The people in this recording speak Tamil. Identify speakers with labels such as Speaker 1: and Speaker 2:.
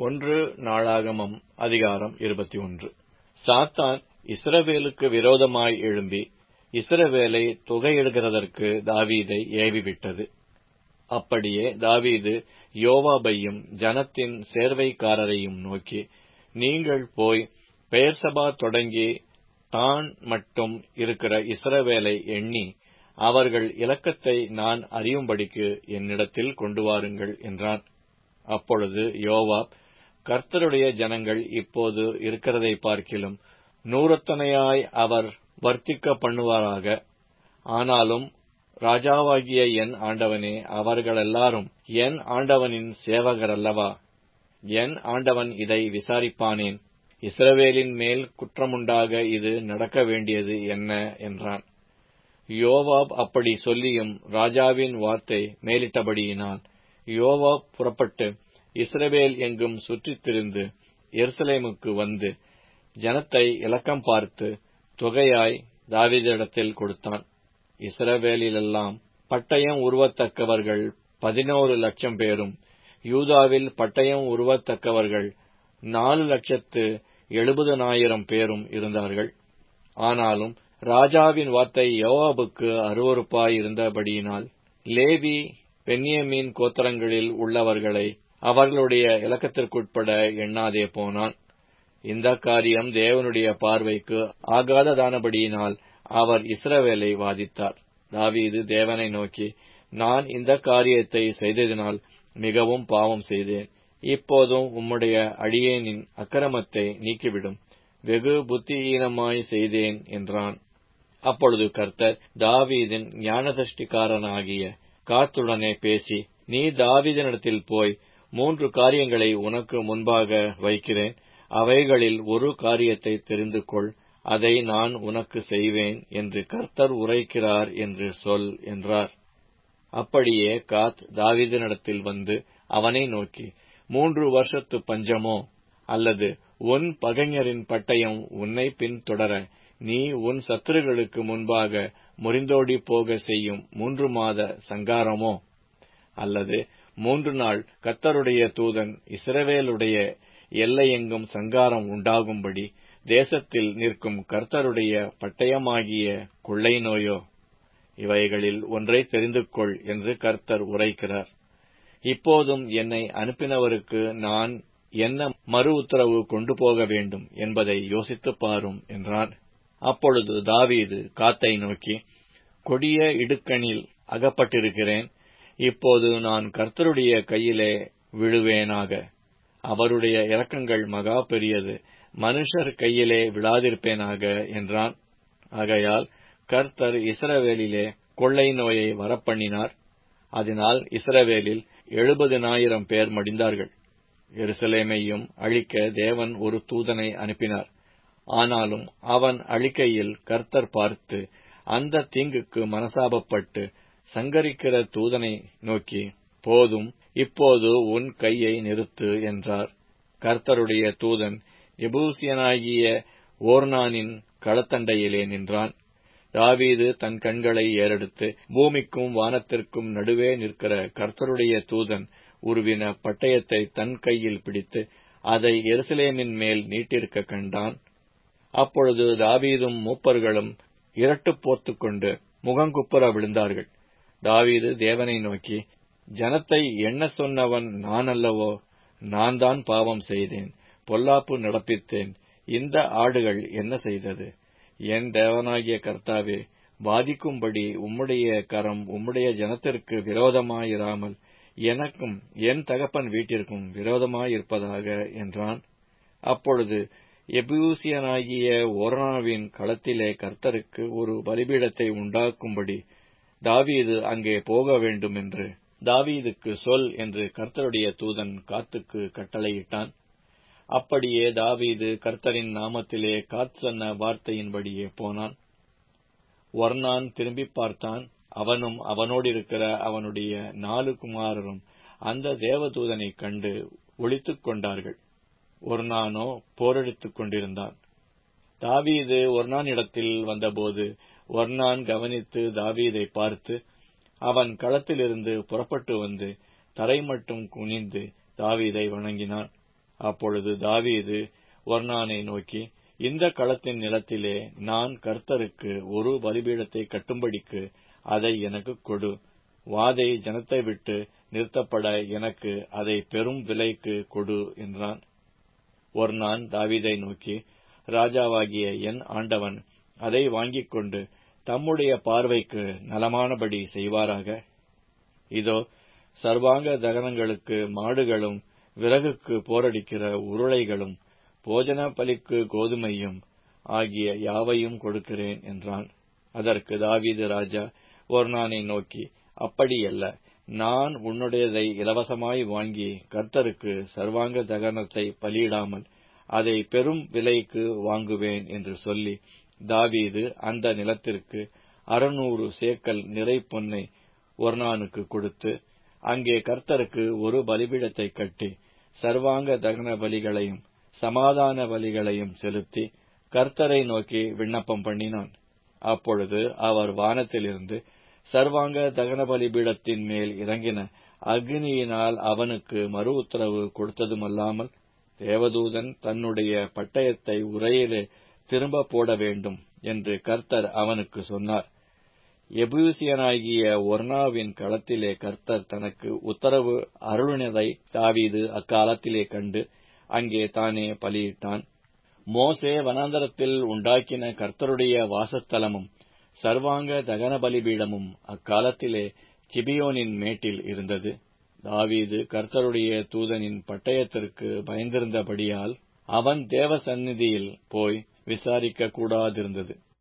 Speaker 1: ஒன்று நாளாகமம் அதிகாரம் இருபத்தி ஒன்று சாத்தான் இஸ்ரவேலுக்கு விரோதமாய் எழும்பி இஸ்ரவேலை தொகையிடுகிறதற்கு தாவீதை ஏவிவிட்டது அப்படியே தாவீது யோவாபையும் ஜனத்தின் சேர்வைக்காரரையும் நோக்கி நீங்கள் போய் பெயர்சபா தொடங்கி தான் மட்டும் இருக்கிற இஸ்ரவேலை எண்ணி அவர்கள் இலக்கத்தை நான் அறியும்படிக்கு என்னிடத்தில் கொண்டு வாருங்கள் என்றான் அப்பொழுது யோவாப் கர்த்தருடைய ஜனங்கள் இப்போது இருக்கிறதை பார்க்கிலும் நூறத்தனையாய் அவர் வர்த்திக்க பண்ணுவாராக ஆனாலும் ராஜாவாகிய என் ஆண்டவனே அவர்களெல்லாரும் என் ஆண்டவனின் சேவகரல்லவா என் ஆண்டவன் இதை விசாரிப்பானேன் இஸ்ரவேலின் மேல் குற்றமுண்டாக இது நடக்க வேண்டியது என்ன என்றான் யோவாப் அப்படி சொல்லியும் ராஜாவின் வார்த்தை மேலிட்டபடியினால் யோவாப் புறப்பட்டு இஸ்ரவேல் எங்கும் சுற்றித் திரிந்து எருசலேமுக்கு வந்து ஜனத்தை இலக்கம் பார்த்து தொகையாய் தாவிதிடத்தில் கொடுத்தான் இஸ்ரவேலிலெல்லாம் பட்டயம் உருவத்தக்கவர்கள் பதினோரு லட்சம் பேரும் யூதாவில் பட்டயம் உருவத்தக்கவர்கள் நாலு லட்சத்து எழுபதனாயிரம் பேரும் இருந்தார்கள் ஆனாலும் ராஜாவின் வார்த்தை யோவாபுக்கு அருவறுப்பாய் இருந்தபடியினால் லேவி பென்யமீன் கோத்தரங்களில் உள்ளவர்களை அவர்களுடைய இலக்கத்திற்குட்பட எண்ணாதே போனான் இந்த காரியம் தேவனுடைய பார்வைக்கு ஆகாததானபடியினால் அவர் இஸ்ரவேலை வாதித்தார் தாவீது தேவனை நோக்கி நான் இந்த காரியத்தை செய்ததினால் மிகவும் பாவம் செய்தேன் இப்போதும் உம்முடைய அடியேனின் அக்கிரமத்தை நீக்கிவிடும் வெகு புத்தியீனமாய் செய்தேன் என்றான் அப்பொழுது கர்த்தர் தாவீதின் ஞானதஷ்டிக்காரனாகிய காத்துடனே பேசி நீ தாவீதனிடத்தில் போய் மூன்று காரியங்களை உனக்கு முன்பாக வைக்கிறேன் அவைகளில் ஒரு காரியத்தை தெரிந்து கொள் அதை நான் உனக்கு செய்வேன் என்று கர்த்தர் உரைக்கிறார் என்று சொல் என்றார் அப்படியே காத் தாவீதனிடத்தில் வந்து அவனை நோக்கி மூன்று வருஷத்து பஞ்சமோ அல்லது உன் பகைஞரின் பட்டயம் உன்னை பின்தொடர நீ உன் சத்துருகளுக்கு முன்பாக முறிந்தோடி போக செய்யும் மூன்று மாத சங்காரமோ அல்லது மூன்று நாள் கத்தருடைய தூதன் இஸ்ரவேலுடைய எல்லையெங்கும் சங்காரம் உண்டாகும்படி தேசத்தில் நிற்கும் கர்த்தருடைய பட்டயமாகிய கொள்ளை நோயோ இவைகளில் ஒன்றை தெரிந்து கொள் என்று கர்த்தர் உரைக்கிறார் இப்போதும் என்னை அனுப்பினவருக்கு நான் என்ன மறு உத்தரவு கொண்டு போக வேண்டும் என்பதை யோசித்துப் பாரும் என்றான் அப்பொழுது தாவீது காத்தை நோக்கி கொடிய இடுக்கணில் அகப்பட்டிருக்கிறேன் இப்போது நான் கர்த்தருடைய கையிலே விழுவேனாக அவருடைய இரக்கங்கள் மகா பெரியது மனுஷர் கையிலே விழாதிருப்பேனாக என்றான் ஆகையால் கர்த்தர் இஸ்ரவேலிலே கொள்ளை நோயை வரப்பண்ணினார் அதனால் இஸ்ரவேலில் எழுபதினாயிரம் பேர் மடிந்தார்கள் எருசலேமையும் அழிக்க தேவன் ஒரு தூதனை அனுப்பினார் ஆனாலும் அவன் அழிக்கையில் கர்த்தர் பார்த்து அந்த தீங்குக்கு மனசாபப்பட்டு சங்கரிக்கிற தூதனை நோக்கி போதும் இப்போது உன் கையை நிறுத்து என்றார் கர்த்தருடைய தூதன் எபூசியனாகிய ஓர்னானின் களத்தண்டையிலே நின்றான் தாவீது தன் கண்களை ஏறெடுத்து பூமிக்கும் வானத்திற்கும் நடுவே நிற்கிற கர்த்தருடைய தூதன் உருவின பட்டயத்தை தன் கையில் பிடித்து அதை எருசலேமின் மேல் நீட்டிருக்க கண்டான் அப்பொழுது தாவீதும் மூப்பர்களும் இரட்டு போத்துக் கொண்டு முகங்குப்புற விழுந்தார்கள் தாவீது தேவனை நோக்கி ஜனத்தை எண்ண சொன்னவன் நான் அல்லவோ நான் தான் பாவம் செய்தேன் பொல்லாப்பு நடப்பித்தேன் இந்த ஆடுகள் என்ன செய்தது என் தேவனாகிய கர்த்தாவே பாதிக்கும்படி உம்முடைய கரம் உம்முடைய ஜனத்திற்கு விரோதமாயிராமல் எனக்கும் என் தகப்பன் வீட்டிற்கும் விரோதமாயிருப்பதாக என்றான் அப்பொழுது எபூசியனாகிய ஓர்னாவின் களத்திலே கர்த்தருக்கு ஒரு பலிபீடத்தை உண்டாக்கும்படி தாவீது அங்கே போக வேண்டும் என்று தாவீதுக்கு சொல் என்று கர்த்தருடைய தூதன் காத்துக்கு கட்டளையிட்டான் அப்படியே தாவீது கர்த்தரின் நாமத்திலே காத் சொன்ன வார்த்தையின்படியே போனான் ஒர்னான் திரும்பி பார்த்தான் அவனும் அவனோடிருக்கிற அவனுடைய நாலு குமாரரும் அந்த தேவதூதனை கண்டு ஒளித்துக் கொண்டார்கள் ஒர்னானோ போரடித்துக் கொண்டிருந்தான் தாவீது ஒர்னானிடத்தில் வந்தபோது ஒர்னான் கவனித்து தாவீதை பார்த்து அவன் களத்திலிருந்து புறப்பட்டு வந்து தரை மட்டும் குனிந்து தாவீதை வணங்கினான் அப்பொழுது தாவீது ஒர்னானை நோக்கி இந்த களத்தின் நிலத்திலே நான் கர்த்தருக்கு ஒரு பலிபீடத்தை கட்டும்படிக்கு அதை எனக்கு கொடு வாதை ஜனத்தை விட்டு நிறுத்தப்பட எனக்கு அதை பெரும் விலைக்கு கொடு என்றான் ஒர்னான் தாவீதை நோக்கி ராஜாவாகிய என் ஆண்டவன் அதை வாங்கிக் கொண்டு தம்முடைய பார்வைக்கு நலமானபடி செய்வாராக இதோ சர்வாங்க தகனங்களுக்கு மாடுகளும் விறகுக்கு போரடிக்கிற உருளைகளும் போஜன பலிக்கு கோதுமையும் ஆகிய யாவையும் கொடுக்கிறேன் என்றான் அதற்கு தாவீது ராஜா ஒர்னானை நோக்கி அப்படியல்ல நான் உன்னுடையதை இலவசமாய் வாங்கி கர்த்தருக்கு சர்வாங்க தகனத்தை பலியிடாமல் அதை பெரும் விலைக்கு வாங்குவேன் என்று சொல்லி தாவீது அந்த நிலத்திற்கு அறுநூறு சேக்கல் நிறை பொன்னை ஒர்னானுக்கு கொடுத்து அங்கே கர்த்தருக்கு ஒரு பலிபீடத்தை கட்டி சர்வாங்க தகன பலிகளையும் சமாதான பலிகளையும் செலுத்தி கர்த்தரை நோக்கி விண்ணப்பம் பண்ணினான் அப்பொழுது அவர் வானத்திலிருந்து சர்வாங்க தகன பலிபீடத்தின் மேல் இறங்கின அக்னியினால் அவனுக்கு மறு உத்தரவு கொடுத்ததுமல்லாமல் தேவதூதன் தன்னுடைய பட்டயத்தை உரையிலே திரும்ப போட வேண்டும் என்று கர்த்தர் அவனுக்கு சொன்னார் எபூசியனாகிய ஒர்னாவின் களத்திலே கர்த்தர் தனக்கு உத்தரவு அருளினதை தாவீது அக்காலத்திலே கண்டு அங்கே தானே பலியிட்டான் மோசே வனாந்தரத்தில் உண்டாக்கின கர்த்தருடைய வாசஸ்தலமும் சர்வாங்க தகன பலிபீடமும் அக்காலத்திலே கிபியோனின் மேட்டில் இருந்தது தாவீது கர்த்தருடைய தூதனின் பட்டயத்திற்கு பயந்திருந்தபடியால் அவன் தேவ சந்நிதியில் போய் விசாரிக்க கூடாதிருந்தது